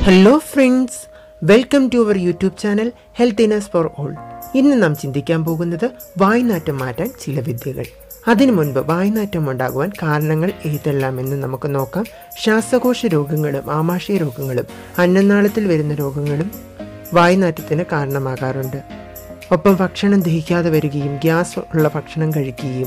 hello friends welcome to our YouTube channel health inners for all ഇന്ന് നാം ചിന്തിക്കാൻ പോകുന്നത് വായ്നാറ്റം മാറ്റാൻ ചില വിദ്യകൾ അതിനു മുൻപ് വായ്നാറ്റം ഉണ്ടാകുവാൻ കാരണങ്ങൾ ഏതെല്ലാം എന്ന് നമുക്ക് നോക്കാം ശ്വാസകോശ രോഗങ്ങളും ആമാശയ രോഗങ്ങളും അന്നനാളത്തിൽ വരുന്ന രോഗങ്ങളും വായ്നാറ്റത്തിന് കാരണമാകാറുണ്ട് ഒപ്പം ഭക്ഷണം ദഹിക്കാതെ വരികയും ഗ്യാസ് ഉള്ള ഭക്ഷണം കഴിക്കുകയും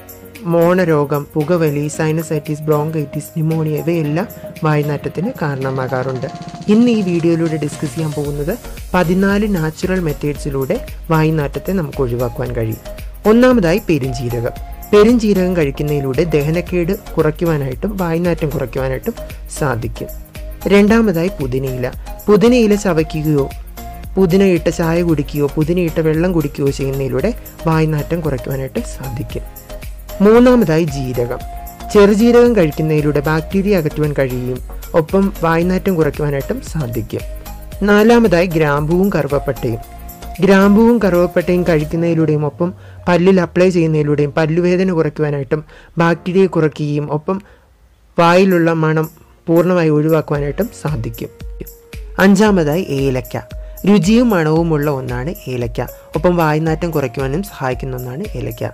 മോണരോഗം പുകവലി സൈനസൈറ്റിസ് ബ്രോങ്കൈറ്റിസ് ന്യൂമോണിയ ഇവയെല്ലാം വായുനാറ്റത്തിന് കാരണമാകാറുണ്ട് ഇന്ന് ഈ വീഡിയോയിലൂടെ ഡിസ്കസ് ചെയ്യാൻ പോകുന്നത് പതിനാല് നാച്ചുറൽ മെത്തേഡ്സിലൂടെ വായുനാറ്റത്തെ നമുക്ക് ഒഴിവാക്കുവാൻ കഴിയും ഒന്നാമതായി പെരുംജീരകം പെരുംജീരകം കഴിക്കുന്നതിലൂടെ ദഹനക്കേട് കുറയ്ക്കുവാനായിട്ടും വായുനാറ്റം കുറയ്ക്കുവാനായിട്ടും സാധിക്കും രണ്ടാമതായി പുതിനയില പുതിനയില ചവയ്ക്കുകയോ പുതിനയിട്ട ചായ കുടിക്കുകയോ പുതിനയിട്ട വെള്ളം കുടിക്കുകയോ ചെയ്യുന്നതിലൂടെ വായുനാറ്റം കുറയ്ക്കുവാനായിട്ട് സാധിക്കും മൂന്നാമതായി ജീരകം ചെറുജീരകം കഴിക്കുന്നതിലൂടെ ബാക്ടീരിയ അകറ്റുവാൻ കഴിയും ഒപ്പം വായുനാറ്റം കുറയ്ക്കുവാനായിട്ടും സാധിക്കും നാലാമതായി ഗ്രാമ്പുവും കറുവപ്പട്ടയും ഗ്രാമ്പുവും കറുവപ്പട്ടയും കഴിക്കുന്നതിലൂടെയും ഒപ്പം പല്ലിൽ അപ്ലൈ ചെയ്യുന്നതിലൂടെയും പല്ലുവേദന കുറയ്ക്കുവാനായിട്ടും ബാക്ടീരിയ കുറയ്ക്കുകയും ഒപ്പം വായിലുള്ള മണം പൂർണ്ണമായി ഒഴിവാക്കുവാനായിട്ടും സാധിക്കും അഞ്ചാമതായി ഏലക്ക രുചിയും മണവുമുള്ള ഒന്നാണ് ഏലക്ക ഒപ്പം വായുനാറ്റം കുറയ്ക്കുവാനും സഹായിക്കുന്ന ഒന്നാണ് ഏലക്ക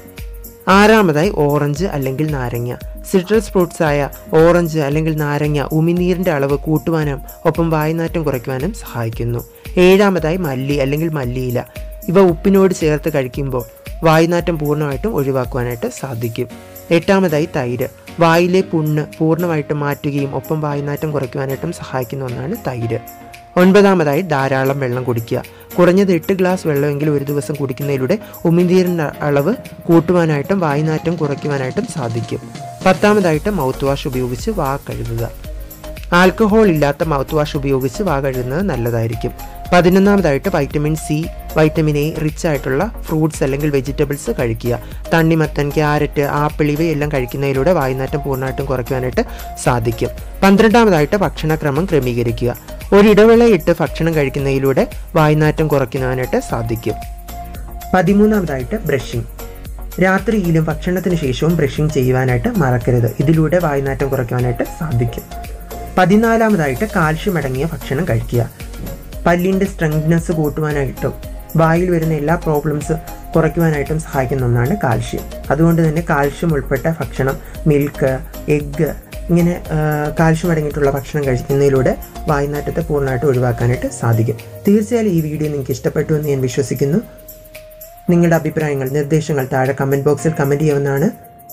ആറാമതായി ഓറഞ്ച് അല്ലെങ്കിൽ നാരങ്ങ സിട്രസ് ഫ്രൂട്ട്സ് ആയ ഓറഞ്ച് അല്ലെങ്കിൽ നാരങ്ങ ഉമിനീരിൻ്റെ അളവ് കൂട്ടുവാനും ഒപ്പം വായുനാറ്റം കുറയ്ക്കുവാനും സഹായിക്കുന്നു ഏഴാമതായി മല്ലി അല്ലെങ്കിൽ മല്ലിയില ഇവ ഉപ്പിനോട് ചേർത്ത് കഴിക്കുമ്പോൾ വായുനാറ്റം പൂർണ്ണമായിട്ടും ഒഴിവാക്കുവാനായിട്ട് സാധിക്കും എട്ടാമതായി തൈര് വായിലെ പുണ്ണ് പൂർണ്ണമായിട്ടും മാറ്റുകയും ഒപ്പം വായുനാറ്റം കുറയ്ക്കുവാനായിട്ടും സഹായിക്കുന്ന ഒന്നാണ് തൈര് ഒൻപതാമതായി ധാരാളം വെള്ളം കുടിക്കുക കുറഞ്ഞത് എട്ട് ഗ്ലാസ് വെള്ളമെങ്കിലും ഒരു ദിവസം കുടിക്കുന്നതിലൂടെ ഉമിനീരിൻ്റെ അളവ് കൂട്ടുവാനായിട്ടും വായുനാറ്റം കുറയ്ക്കുവാനായിട്ടും സാധിക്കും പത്താമതായിട്ട് മൗത്ത് വാഷ് ഉപയോഗിച്ച് വാ കഴുകുക ആൽക്കഹോൾ ഇല്ലാത്ത മൗത്ത് വാഷ് ഉപയോഗിച്ച് വാ കഴുകുന്നത് നല്ലതായിരിക്കും പതിനൊന്നാമതായിട്ട് vitamin C vitamin A rich ആയിട്ടുള്ള ഫ്രൂട്ട്സ് അല്ലെങ്കിൽ വെജിറ്റബിൾസ് കഴിക്കുക തണ്ണിമത്തൻ ക്യാരറ്റ് ആപ്പിൾ ഇവയെല്ലാം കഴിക്കുന്നതിലൂടെ വായുനാറ്റം പൂർണ്ണമായിട്ടും കുറയ്ക്കുവാനായിട്ട് സാധിക്കും പന്ത്രണ്ടാമതായിട്ട് ഭക്ഷണക്രമം ക്രമീകരിക്കുക ഒരിടവേളയിട്ട് ഭക്ഷണം കഴിക്കുന്നതിലൂടെ വായുനാറ്റം കുറയ്ക്കുവാനായിട്ട് സാധിക്കും പതിമൂന്നാമതായിട്ട് ബ്രഷിംഗ് രാത്രിയിലും ഭക്ഷണത്തിന് ശേഷവും ബ്രഷിംഗ് ചെയ്യുവാനായിട്ട് മറക്കരുത് ഇതിലൂടെ വായുനാറ്റം കുറയ്ക്കുവാനായിട്ട് സാധിക്കും പതിനാലാമതായിട്ട് കാൽഷ്യം അടങ്ങിയ ഭക്ഷണം കഴിക്കുക പല്ലിൻ്റെ സ്ട്രെങ്നെസ് കൂട്ടുവാനായിട്ടും വായിൽ വരുന്ന എല്ലാ പ്രോബ്ലംസ് കുറയ്ക്കുവാനായിട്ടും സഹായിക്കുന്ന ഒന്നാണ് കാൽഷ്യം അതുകൊണ്ട് തന്നെ കാൽഷ്യം ഉൾപ്പെട്ട ഭക്ഷണം മിൽക്ക് എഗ്ഗ് ഇങ്ങനെ ആ, കാൽഷ്യം അടങ്ങിയിട്ടുള്ള ഭക്ഷണം കഴിക്കുന്നതിലൂടെ വായുനാറ്റത്തെ പൂർണ്ണമായിട്ട് ഒഴിവാക്കാനായിട്ട് സാധിക്കും തീർച്ചയായും ഈ വീഡിയോ നിങ്ങൾക്ക് ഇഷ്ടപ്പെട്ടു എന്ന് ഞാൻ വിശ്വസിക്കുന്നു നിങ്ങളുടെ അഭിപ്രായങ്ങൾ നിർദ്ദേശങ്ങൾ താഴെ കമൻറ്റ് ബോക്സിൽ കമൻറ്റ് ചെയ്യാവുന്നതാണ്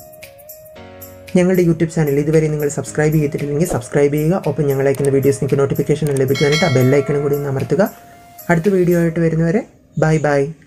ഞങ്ങളുടെ യൂട്യൂബ് ചാനൽ ഇതുവരെ നിങ്ങൾ സബ്സ്ക്രൈബ് ചെയ്തിട്ടില്ലെങ്കിൽ സബ്സ്ക്രൈബ് ചെയ്യുക ഒപ്പം ഞങ്ങൾ അയക്കുന്ന വീഡിയോസ് നിങ്ങൾക്ക് നോട്ടിഫിക്കേഷൻ ലഭിക്കാനായിട്ട് ആ ബെല്ലൈക്കണും കൂടി ഒന്ന് അമർത്തുക അടുത്ത വീഡിയോ ആയിട്ട് വരുന്നവരെ ബൈ ബൈ